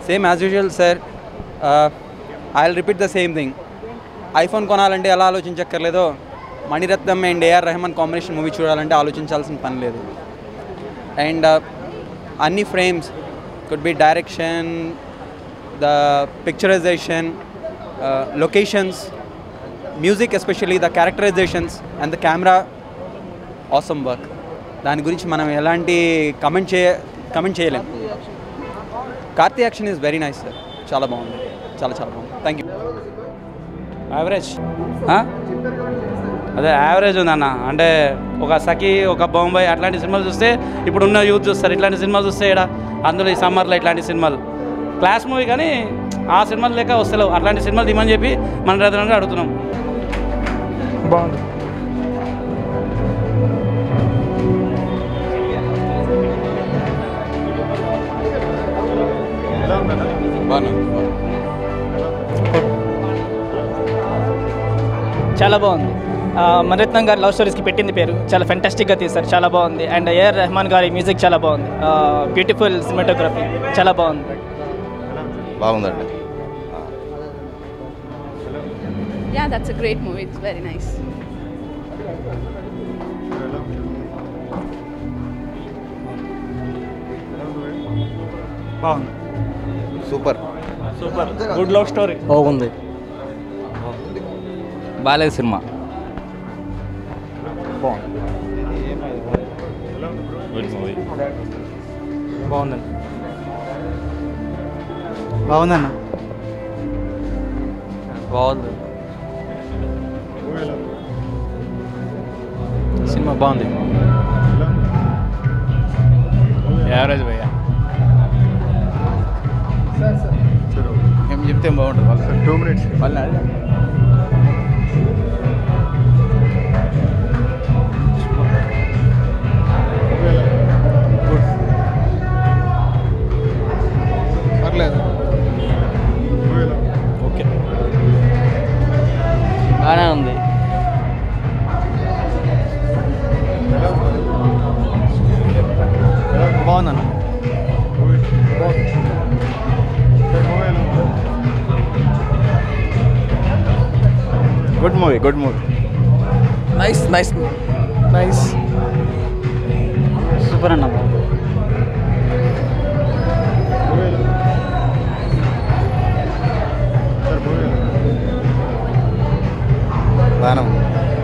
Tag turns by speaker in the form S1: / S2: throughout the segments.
S1: Same as usual sir I will repeat the same thing iPhone కొనాలంటే ఎలా ఆలోచించక్కర్లేదో Mani Ratnam and AR Rahman combination movie చూడాలంటే ఆలోచించాల్సిన పని లేదు అండ్ అన్ని frames could be direction the picturization locations music especially the characterizations and the camera awesome work దాని గురించి మనం ఎలాంటి కమెంట్ చేయ కమెంట్ చేయలేం Karthi action is very nice sir చాలా బాగుంది చాలా చాలా బాగుంది థ్యాంక్ యూ
S2: యావరేజ్ అదే యావరేజ్ ఉందన్న అంటే ఒక సఖి ఒక బొంబాయి అట్లాంటి సినిమాలు చూస్తే ఇప్పుడు ఉన్న యూత్ చూస్తారు ఇట్లాంటి సినిమాలు చూస్తే ఇక్కడ అందులో ఈ సమ్మర్లో ఇట్లాంటి సినిమాలు క్లాస్ మూవీ కానీ ఆ సినిమాలు లేక వస్తలేవు అట్లాంటి సినిమాలు దిమని చెప్పి మన రైతులను అడుగుతున్నాం
S3: బాగుంది
S4: చాలా బాగుంది ఆ, మణిరత్నం గారి లవ్ స్టోరీస్కి పెట్టింది పేరు చాలా ఫెంటాస్టిక్గా తీశారు చాలా బాగుంది అండ్ ఏఆర్ రెహమాన్ గారి మ్యూజిక్ చాలా బాగుంది బ్యూటిఫుల్ సినిమాటోగ్రఫీ చాలా బాగుంది
S5: బాగుందండి
S6: Yeah, that's a great movie. It's very nice.
S3: బాగుంది
S5: super
S3: super good love story
S7: బాగుంది బాలేదు సినిమా
S3: బాగుందండి బాగుందన్న
S7: బాగుంది
S3: సినిమా బాగుంది యావరేజ్ భయ్యా ఏం చెప్తే బాగుంటుంది వాళ్ళు టూ మినిట్స్ వాళ్ళని అడగండి. పర్లేదు ఓకే
S7: బాగానే ఉంది
S3: బాగుందన్న good movie good movie
S7: nice nice nice
S4: super అన్న
S5: బాగానే ఉంది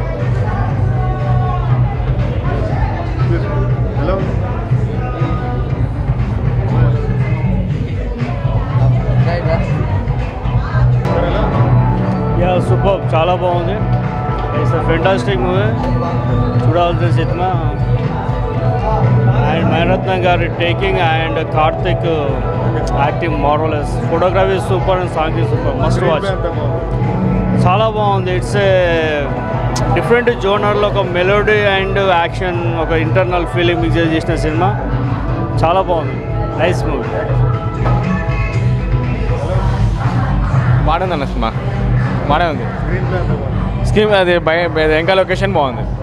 S3: యా సూపర్ చాలా బాగుంది ఇట్స్ ఫెంటాస్టిక్ మూవీ చూడాల్సిన సినిమా అండ్ మణిరత్నం గారి టేకింగ్ అండ్ కార్తిక్ యాక్టింగ్ మోరలెస్ photography super and song super must watch చాలా బాగుంది ఇట్స్ ఏ డిఫరెంట్ జోనర్లో ఒక మెలోడీ అండ్ యాక్షన్ ఒక ఇంటర్నల్ ఫీలింగ్ మిక్స్ చేసిన సినిమా చాలా బాగుంది నైస్ మూవీ
S8: బాగుంది అన్న సినిమా బాగానే ఉంది స్కీమ్ అది బయ వెంక లొకేషన్ బాగుంది